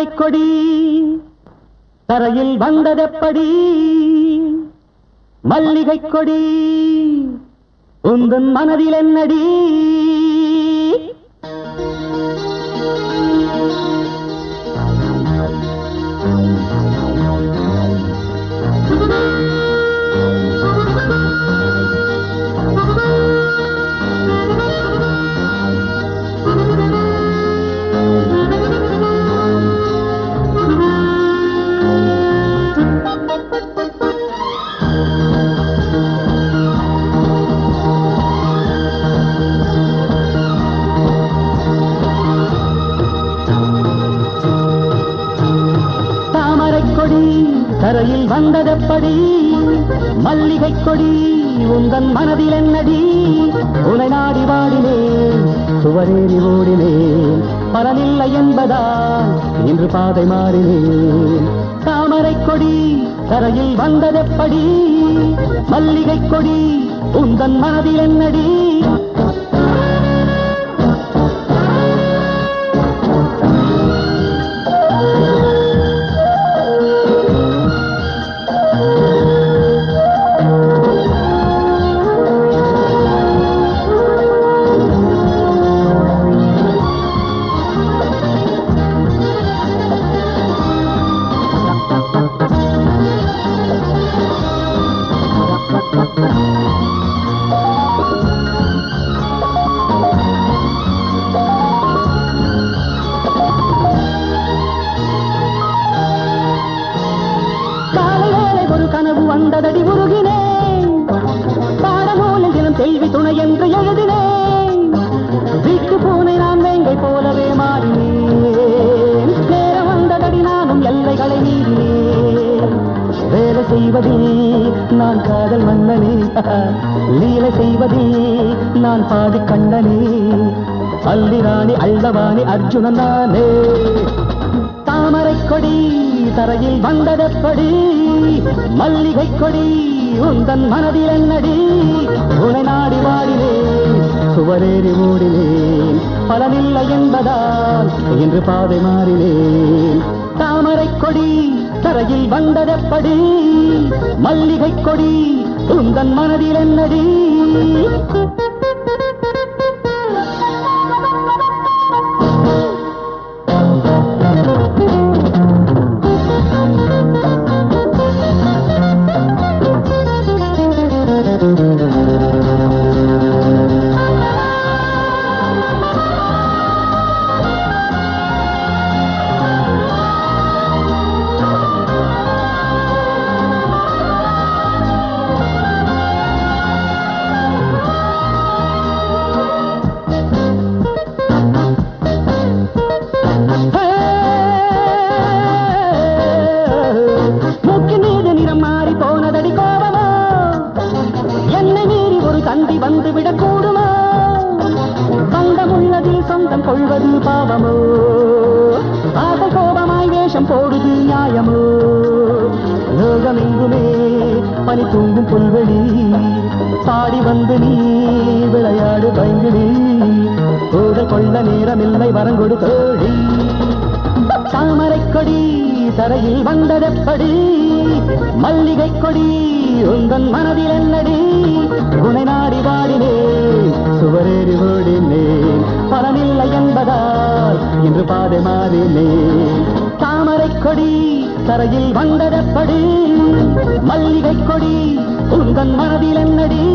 தாமரை கொடி தரையில் வந்ததெப்படி மல்லிகை கொடி உந்தன் மனதில் என்னடி தாமரை கொடி தரையில் வந்ததெப்படி மல்லிகை கொடி உந்தன் மனதில் என்னடி உனை நாடி வாடினேன் சுவரேறி ஓடினேன் பலனில்லை என்பதால் இன்று பாதை மாறினேன் தாமரை கொடி தரையில் வந்ததெப்படி மல்லிகை கொடி உந்தன் மனதில் என்னடி காலை வேளை ஒரு கனவு வந்ததடி உருகினேன் பாடநூலில் தினம் செல்வி துணை என்று எழுதினேன் வீட்டு பூனை நான் வேங்கை போலவே மாறினேன் நேரம் வந்ததடி நானும் எல்லைகளை மீறினேன் வேலை செய்வதில் நான் காதல் மன்னனே லீலை செய்வதில் நான் பாதி கண்ணனே அல்லிராணி அள்ளவாணி அர்ஜுனன் நானே தாமரை கொடி தரையில் வந்ததெப்படி மல்லிகை கொடி உந்தன் மனதில் என்னடி உனை நாடி வாடினேன் சுவரேறி ஓடினேன் பலனில்லை என்பதால் இன்று பாதை மாறினேன் தாமரை கொடி தரையில் வந்ததெப்படி மல்லிகை கொடி உந்தன் மனதில் என்னடி மூக்கு மீது நிறம் மாறி போனதடி கோபமோ என்னை மீறி ஒரு தந்தி வந்து விடக்கூடுமோ சொந்தம் உள்ளதில் சொந்தம் கொள்வது பாவமோ ஆசை கோபமாய் வேஷம் போடுது நியாயமோ லோகமெங்குமே பனி தூங்கும் புல்வெளி பாடி வந்து நீ விளையாடு பைங்கிடி ஊடல் கொள்ள நேரமில்லை வரங்கொடு தோழி தாமரை கொடி தரையில் வந்ததெப்படி மல்லிகை கொடி உந்தன் மனதில் என்னடி உனை நாடி வாடினேன் சுவரேறி ஓடினேன் பலனில்லை என்பதால் இன்று பாதை மாறினேன் தாமரை கொடி தரையில் வந்ததெப்படி மல்லிகை கொடி உந்தன் மனதில் என்னடி